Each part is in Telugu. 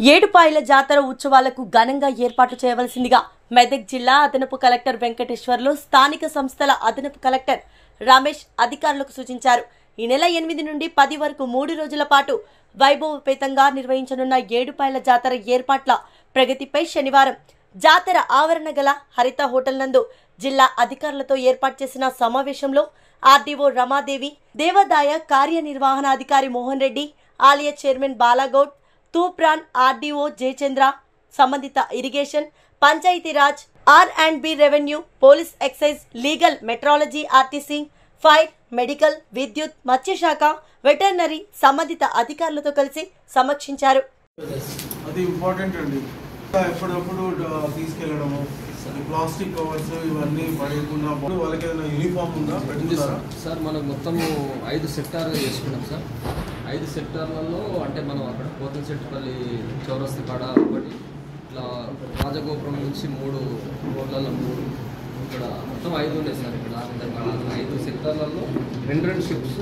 ఏడుపాయల జాతర ఉత్సవాలకు ఘనంగా ఏర్పాట్లు చేయవలసిందిగా మెదక్ జిల్లా అదనపు కలెక్టర్ వెంకటేశ్వర్లు స్థానిక సంస్థల అదనపు కలెక్టర్ రమేష్ అధికారులకు సూచించారు ఈ నెల ఎనిమిది నుండి పది వరకు మూడు రోజుల పాటు వైభవపేతంగా నిర్వహించనున్న ఏడుపాయల జాతర ఏర్పాట్ల ప్రగతిపై శనివారం జాతర ఆవరణ గల హరిత హోటల్ నందు జిల్లా అధికారులతో ఏర్పాటు చేసిన సమావేశంలో ఆర్డీఓ రమాదేవి దేవాదాయ కార్యనిర్వహణాధికారి మోహన్ రెడ్డి ఆలయ చైర్మన్ బాలాగౌడ్ తూప్రాన్ ఆర్డీఓ జయచంద్ర సంబంధిత irrigation Panchayati Raj R and B revenue police excise legal metrology RTC fire medical విద్యుత్ మత్స్యశాఖ వెటర్నరీ సంబంధిత అధికారులతో కలిసి సమీక్షించారు అది ఇంపార్టెంట్ అండి ఎప్పుడప్పుడు డ- తీసుకెళ్ళడము ఈ ప్లాస్టిక్ కవర్స్ ఇవన్నీ పడేయకుండా అప్పుడు వాళ్ళకి ఏదైనా యూనిఫామ్ ఉందా ఉంది పెట్టుకుంటారా సార్ సార్ మనం మొత్తము ఐదు సెక్టార్లు చేసుకున్నాం సార్ ఐదు సెక్టార్లలో అంటే మనం అక్కడ పోతంశెట్టిపల్లి చౌరస్తి కాడ ఒకటి ఇట్లా రాజగోపురం నుంచి మూడు రోడ్లలో మూడు ఇక్కడ మొత్తం ఐదు ఉన్నాయి సార్ ఇక్కడ ఆ విధంగా ఐదు సెక్టార్లలో రెండు రెండు షిప్స్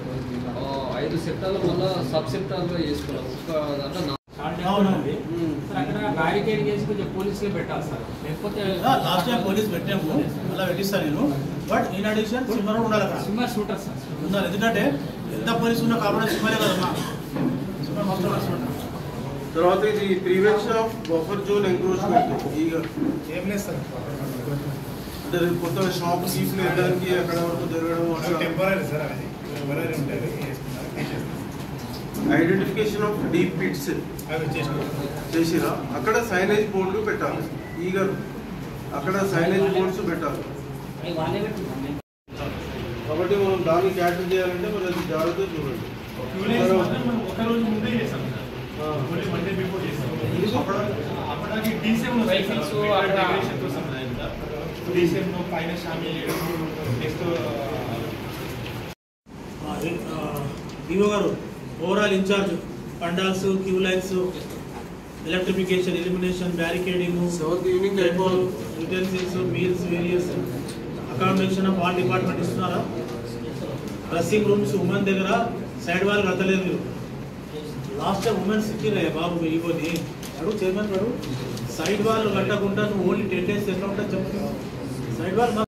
ఐదు సెక్టార్లు మళ్ళీ సబ్ సెక్టార్లో చేసుకున్నాం ఒక్క దాంట్లో నా- అవునండి సార్ అక్కడ బ్యారికేడ్ చేసి కొంచెం పోలీసులు పెట్టాలి సార్ లేకపోతే లాస్ట్ టైం పోలీస్ పెట్టాము అలా పెట్టిస్తాను నేను బట్ ఇన్ అడిషన్ సిమ్మర్ ఉండాలి అక్కడ సినిమా షూటర్ సార్ ఉండాలి ఎందుకంటే ఎంత పోలీస్ ఉన్నా కాబట్టి సిమ్మరే కదమ్మా సిమ్మర్ మొత్తం కలిసి ఉంటాం తర్వాత ఇది prevention of buffer zone encroachment ఈ ఏం లేదు సార్ అంటే రేపు కొత్తగా షాప్ సీట్లు వెళ్ళడానికి అక్కడ వరకు జరగడం అట్లా టెంపరీ సార్ అది టెంపరీ ఉంటుంది వేసుకున్నారు తీసేస్తాం ఐడెంటిఫికేషన్ ఆఫ్ డీప్ పిట్స్ అవి చేసుకుంటాం చేసిరా అక్కడ సైనేజ్ బోర్డులు పెట్టాలి ఈగర్ అక్కడ సైనేజ్ బోర్డ్స్ పెట్టాలి అవి వాళ్ళే పెట్టుకుంటాం కాబట్టి మనం దాన్ని క్యాటర్ చేయాలంటే మరి అది జాగ్రత్తగా చూడండి ఒక రోజు ముందే చేస్తాం ఆ. ఓన్లీ వన్ డే బిఫోర్ చేస్తాం ఎందుకు? అప్పటికి డీసీఎం Vehicles అక్కడ- డెకరేషన్ కోసం డీసీఎం పైన షామిల్ చేయడం నెక్స్ట్ ఈవో గారు overall incharge pandals queue lines electrification elimination barricading seventh evening అయిపోవాలి utensils meals various accommodation of all department ఇస్తున్నారా డ్రెస్సింగ్ రూమ్స్ ఉమెన్ దగ్గర సైడ్ వాళ్ళు కట్టలేదు మీరు లాస్ట్ టైం ఉమెన్స్ ఇచ్చిరే బాబు ఇవ్వని అడుగు చైర్మన్ గారు సైడ్ వాళ్ళు కట్టకుండా నువ్వు ఓన్లీ టెన్ డేస్ ఎట్లా ఉంటుంది చెప్పు సైడ్ వాళ్ళు మాకు